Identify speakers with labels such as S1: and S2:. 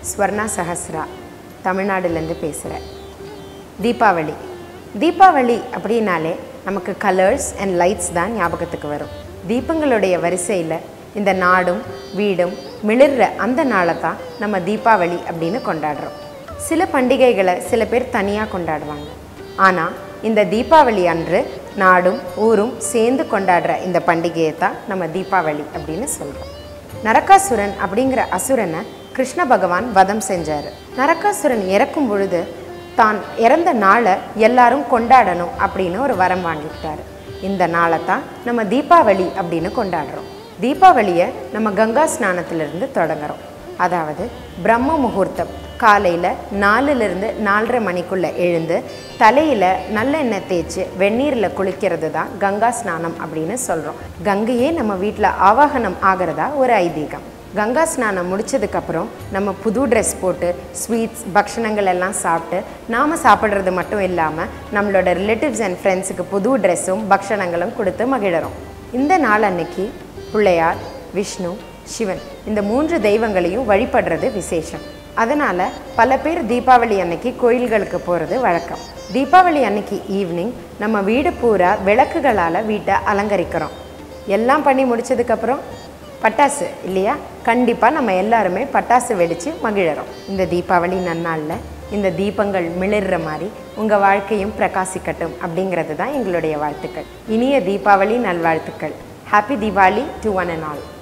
S1: ஸ்வர்ணா சஹஸ்ரா தமிழ்நாடுலேருந்து பேசுகிறேன் தீபாவளி தீபாவளி அப்படின்னாலே நமக்கு கலர்ஸ் அண்ட் லைட்ஸ் தான் ஞாபகத்துக்கு வரும் தீபங்களுடைய வரிசையில் இந்த நாடும் வீடும் மிளிர்ற அந்த நாளை தான் நம்ம தீபாவளி அப்படின்னு கொண்டாடுறோம் சில பண்டிகைகளை சில பேர் தனியாக கொண்டாடுவாங்க ஆனால் இந்த தீபாவளி அன்று நாடும் ஊரும் சேர்ந்து கொண்டாடுற இந்த பண்டிகையை தான் நம்ம தீபாவளி அப்படின்னு சொல்கிறோம் நரகாசுரன் அப்படிங்கிற அசுரனை கிருஷ்ண பகவான் வதம் செஞ்சார் நரகாசுரன் இறக்கும் பொழுது தான் இறந்த நாளை எல்லாரும் கொண்டாடணும் அப்படின்னு ஒரு வரம் வாங்கிக்கிட்டாரு இந்த நாளை தான் நம்ம தீபாவளி அப்படின்னு கொண்டாடுறோம் தீபாவளியை நம்ம கங்கா ஸ்நானத்திலிருந்து தொடங்குறோம் அதாவது பிரம்ம முகூர்த்தம் காலையில் நாலுலேருந்து நாலரை மணிக்குள்ளே எழுந்து தலையில் நல்லெண்ணெய் தேய்ச்சி வெந்நீரில் குளிக்கிறது தான் கங்கா ஸ்நானம் அப்படின்னு சொல்கிறோம் கங்கையே நம்ம வீட்டில் ஆவாகனம் ஆகிறதா ஒரு ஐதீகம் கங்கா ஸ்நானம் முடிச்சதுக்கப்புறம் நம்ம புது ட்ரெஸ் போட்டு ஸ்வீட்ஸ் பக்ஷணங்கள் எல்லாம் சாப்பிட்டு நாம் சாப்பிட்றது மட்டும் இல்லாமல் நம்மளோட ரிலேட்டிவ்ஸ் அண்ட் ஃப்ரெண்ட்ஸுக்கு புது ட்ரெஸ்ஸும் பக்ஷணங்களும் கொடுத்து மகிழறோம் இந்த நாள் அன்னைக்கு பிள்ளையார் விஷ்ணு சிவன் இந்த மூன்று தெய்வங்களையும் வழிபடுறது விசேஷம் அதனால் பல பேர் தீபாவளி அன்னைக்கு கோயில்களுக்கு போகிறது வழக்கம் தீபாவளி அன்னைக்கு ஈவினிங் நம்ம வீடு பூரா விளக்குகளால் வீட்டை அலங்கரிக்கிறோம் எல்லாம் பண்ணி முடிச்சதுக்கப்புறம் பட்டாசு இல்லையா கண்டிப்பாக நம்ம எல்லாருமே பட்டாசு வெடித்து மகிழறோம் இந்த தீபாவளி நன்னாளில் இந்த தீபங்கள் மிளிர்ற மாதிரி உங்கள் வாழ்க்கையும் பிரகாசிக்கட்டும் அப்படிங்கிறது தான் எங்களுடைய வாழ்த்துக்கள் இனிய தீபாவளி நல்வாழ்த்துக்கள் happy Deepavali to one and all